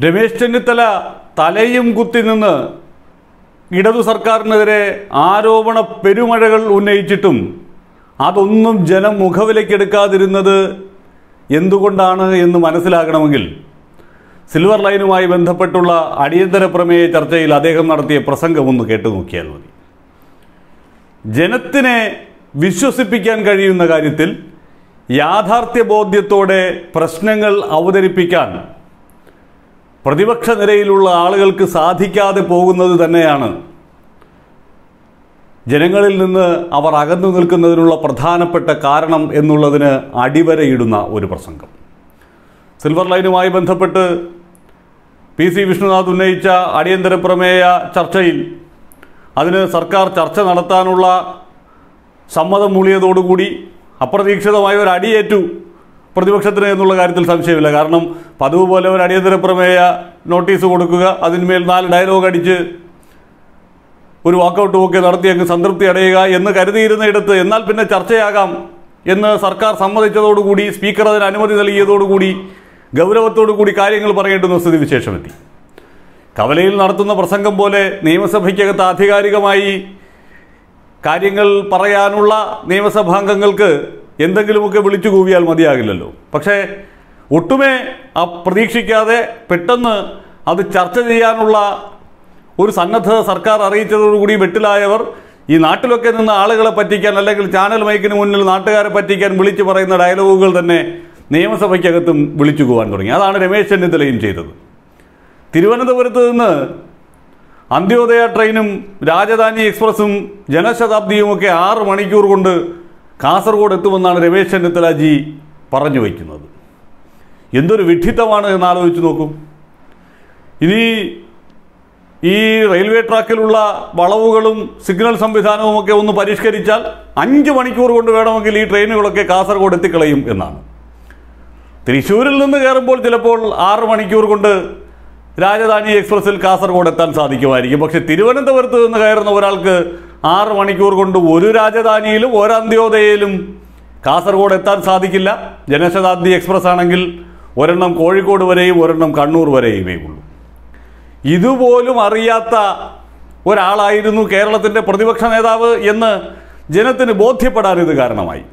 രമേശ് ചെന്നിത്തല തലയും കുത്തി നിന്ന് ഇടതു സർക്കാരിനെതിരെ ആരോപണ പെരുമഴകൾ ഉന്നയിച്ചിട്ടും അതൊന്നും ജനം മുഖവിലക്കെടുക്കാതിരുന്നത് എന്തുകൊണ്ടാണ് എന്ന് മനസ്സിലാകണമെങ്കിൽ സിൽവർ ലൈനുമായി ബന്ധപ്പെട്ടുള്ള അടിയന്തര പ്രമേയ ചർച്ചയിൽ അദ്ദേഹം നടത്തിയ പ്രസംഗം ഒന്ന് കേട്ടു നോക്കിയാൽ മതി ജനത്തിനെ വിശ്വസിപ്പിക്കാൻ കഴിയുന്ന കാര്യത്തിൽ യാഥാർത്ഥ്യ ബോധ്യത്തോടെ പ്രശ്നങ്ങൾ അവതരിപ്പിക്കാൻ പ്രതിപക്ഷ നിരയിലുള്ള ആളുകൾക്ക് സാധിക്കാതെ പോകുന്നത് തന്നെയാണ് ജനങ്ങളിൽ നിന്ന് അവർ അകന്നു നിൽക്കുന്നതിനുള്ള പ്രധാനപ്പെട്ട കാരണം എന്നുള്ളതിന് അടിവരയിടുന്ന ഒരു പ്രസംഗം സിൽവർ ലൈനുമായി ബന്ധപ്പെട്ട് പി സി വിഷ്ണുനാഥ് ഉന്നയിച്ച അടിയന്തര പ്രമേയ ചർച്ചയിൽ അതിന് സർക്കാർ ചർച്ച നടത്താനുള്ള സമ്മതം മൂളിയതോടുകൂടി അപ്രതീക്ഷിതമായ ഒരു അടിയേറ്റു പ്രതിപക്ഷത്തിന് എന്നുള്ള കാര്യത്തിൽ സംശയമില്ല കാരണം പതിവ് പോലെ ഒരു അടിയന്തര പ്രമേയ നോട്ടീസ് കൊടുക്കുക അതിന്മേൽ നാല് ഡയലോഗ് അടിച്ച് ഒരു വാക്കൗട്ടും ഒക്കെ നടത്തി അങ്ങ് സംതൃപ്തി അടയുക എന്ന് കരുതിയിരുന്നയിടത്ത് എന്നാൽ പിന്നെ ചർച്ചയാകാം എന്ന് സർക്കാർ സമ്മതിച്ചതോടുകൂടി സ്പീക്കർ അതിന് അനുമതി നൽകിയതോടുകൂടി ഗൗരവത്തോടു കൂടി കാര്യങ്ങൾ പറയേണ്ടുന്ന സ്ഥിതിവിശേഷമെത്തി കവലയിൽ നടത്തുന്ന പ്രസംഗം പോലെ നിയമസഭയ്ക്കകത്ത് ആധികാരികമായി കാര്യങ്ങൾ പറയാനുള്ള നിയമസഭാംഗങ്ങൾക്ക് എന്തെങ്കിലുമൊക്കെ വിളിച്ചു കൂവിയാൽ മതിയാകില്ലല്ലോ പക്ഷേ ഒട്ടുമേ ആ പ്രതീക്ഷിക്കാതെ പെട്ടെന്ന് അത് ചർച്ച ചെയ്യാനുള്ള ഒരു സന്നദ്ധത സർക്കാർ അറിയിച്ചതോടുകൂടി വെട്ടിലായവർ ഈ നാട്ടിലൊക്കെ നിന്ന് ആളുകളെ പറ്റിക്കാൻ അല്ലെങ്കിൽ ചാനൽ മൈക്കിന് മുന്നിൽ നാട്ടുകാരെ പറ്റിക്കാൻ വിളിച്ചു പറയുന്ന ഡയലോഗുകൾ തന്നെ നിയമസഭയ്ക്കകത്തും വിളിച്ചു പോകാൻ തുടങ്ങി അതാണ് രമേശ് ചെന്നിത്തലയും ചെയ്തത് തിരുവനന്തപുരത്ത് നിന്ന് അന്ത്യോദയ ട്രെയിനും രാജധാനി എക്സ്പ്രസും ജനശതാബ്ദിയുമൊക്കെ ആറ് മണിക്കൂർ കൊണ്ട് കാസർഗോഡ് എത്തുമെന്നാണ് രമേശ് ചെന്നിത്തലജി പറഞ്ഞു വയ്ക്കുന്നത് എന്തൊരു വിഡ്ഢിത്തമാണ് എന്ന് ആലോചിച്ച് നോക്കൂ ഇനി ഈ റെയിൽവേ ട്രാക്കിലുള്ള വളവുകളും സിഗ്നൽ സംവിധാനവും ഒക്കെ ഒന്ന് പരിഷ്കരിച്ചാൽ അഞ്ച് മണിക്കൂർ കൊണ്ട് വേണമെങ്കിൽ ഈ ട്രെയിനുകളൊക്കെ കാസർഗോഡ് എത്തിക്കളയും എന്നാണ് തൃശ്ശൂരിൽ നിന്ന് കയറുമ്പോൾ ചിലപ്പോൾ ആറ് മണിക്കൂർ കൊണ്ട് രാജധാനി എക്സ്പ്രസിൽ കാസർഗോഡ് എത്താൻ സാധിക്കുമായിരിക്കും പക്ഷെ തിരുവനന്തപുരത്ത് നിന്ന് കയറുന്ന ഒരാൾക്ക് ആറ് മണിക്കൂർ കൊണ്ട് ഒരു രാജധാനിയിലും ഒരു അന്ത്യോദയയിലും കാസർഗോഡ് എത്താൻ സാധിക്കില്ല ജനശതാബ്ദി എക്സ്പ്രസ് ആണെങ്കിൽ ഒരെണ്ണം കോഴിക്കോട് വരെയും ഒരെണ്ണം കണ്ണൂർ വരെയുമേ ഉള്ളൂ ഇതുപോലും അറിയാത്ത ഒരാളായിരുന്നു കേരളത്തിൻ്റെ പ്രതിപക്ഷ നേതാവ് എന്ന് ജനത്തിന് ബോധ്യപ്പെടാൻ ഇത് കാരണമായി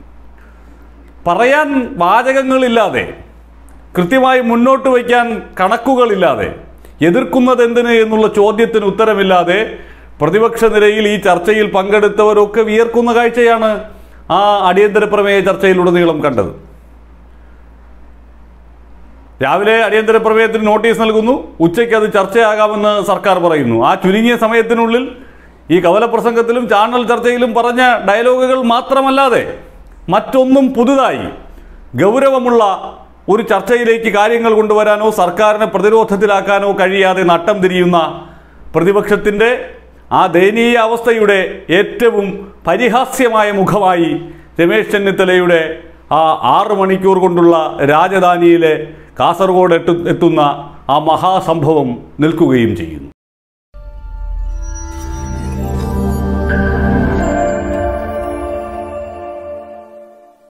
പറയാൻ വാചകങ്ങളില്ലാതെ കൃത്യമായി മുന്നോട്ട് വയ്ക്കാൻ കണക്കുകളില്ലാതെ എതിർക്കുന്നത് എന്തിന് എന്നുള്ള ചോദ്യത്തിന് ഉത്തരമില്ലാതെ പ്രതിപക്ഷ നിരയിൽ ഈ ചർച്ചയിൽ പങ്കെടുത്തവരൊക്കെ വിയർക്കുന്ന കാഴ്ചയാണ് ആ അടിയന്തര പ്രമേയ ചർച്ചയിലുടനീളം കണ്ടത് രാവിലെ അടിയന്തര പ്രമേയത്തിന് നോട്ടീസ് നൽകുന്നു ഉച്ചയ്ക്ക് അത് ചർച്ചയാകാമെന്ന് സർക്കാർ പറയുന്നു ആ ചുരുങ്ങിയ സമയത്തിനുള്ളിൽ ഈ കവലപ്രസംഗത്തിലും ചാനൽ ചർച്ചയിലും പറഞ്ഞ ഡയലോഗുകൾ മാത്രമല്ലാതെ മറ്റൊന്നും പുതുതായി ഗൗരവമുള്ള ഒരു ചർച്ചയിലേക്ക് കാര്യങ്ങൾ കൊണ്ടുവരാനോ സർക്കാരിനെ പ്രതിരോധത്തിലാക്കാനോ കഴിയാതെ നട്ടം തിരിയുന്ന പ്രതിപക്ഷത്തിൻ്റെ ആ ദയനീയ അവസ്ഥയുടെ ഏറ്റവും പരിഹാസ്യമായ മുഖമായി രമേശ് ചെന്നിത്തലയുടെ ആ ആറ് മണിക്കൂർ കൊണ്ടുള്ള രാജധാനിയിലെ കാസർഗോഡ് എത്തു എത്തുന്ന ആ മഹാസംഭവം നിൽക്കുകയും ചെയ്യുന്നു